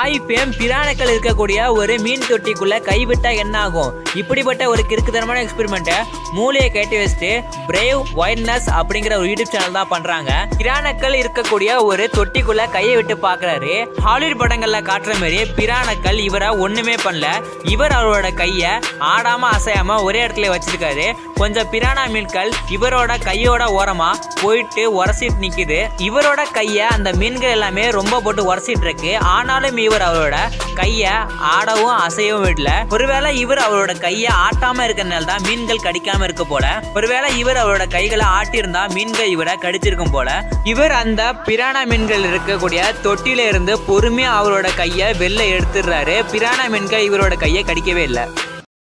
hi fame பிரானக்கள் இருக்கக்கூடிய ஒரு மீன் தொட்டிக்குள்ள கைவிட்டா என்ன ஆகும் இப்படிப்பட்ட ஒரு கிறுக்குத்தனமான எக்ஸ்பெரிமெண்ட்டை மூளையை கேட்டு வச்சுட்டு பிரேவ் ஒயிட்னஸ் அப்படிங்கிற ஒரு யூடியூப் சேனல் தான் பண்றாங்க பிரானக்கள் இருக்கக்கூடிய ஒரு தொட்டிக்குள்ள கையை விட்டு பார்க்கறாரு ஹாலிவுட் படங்கள்ல காட்டுற மாதிரி பிரானக்கள் இவரை ஒண்ணுமே பண்ணல இவர் அவரோட கையை ஆடாம அசையாம ஒரே இடத்துல வச்சிருக்காரு கொஞ்சம் பிரானா மீன்கள் இவரோட கையோட ஓரமா போயிட்டு உரசிட்டு நிக்குது இவரோட கைய அந்த மீன்கள் எல்லாமே ரொம்ப போட்டு உரசிட்டு இருக்கு ஆனாலும் இவர் அவரோட கைய ஆடவும் அசையவும் விடல ஒருவேளை இவர் அவரோட கைய ஆட்டாம இருக்கறனால தான் மீன்கள் கடிக்காம இருக்க போல ஒருவேளை இவர் அவரோட கைகளை ஆட்டியிருந்தா மீன்கள் இவரை கடிச்சிருக்கும் போல இவர் அந்த பிரானா மீன்கள் இருக்கக்கூடிய தொட்டில இருந்து பொறுமையா அவரோட கைய வெளில எடுத்துடுறாரு பிரானா மீன்கள் இவரோட கையை கடிக்கவே இல்லை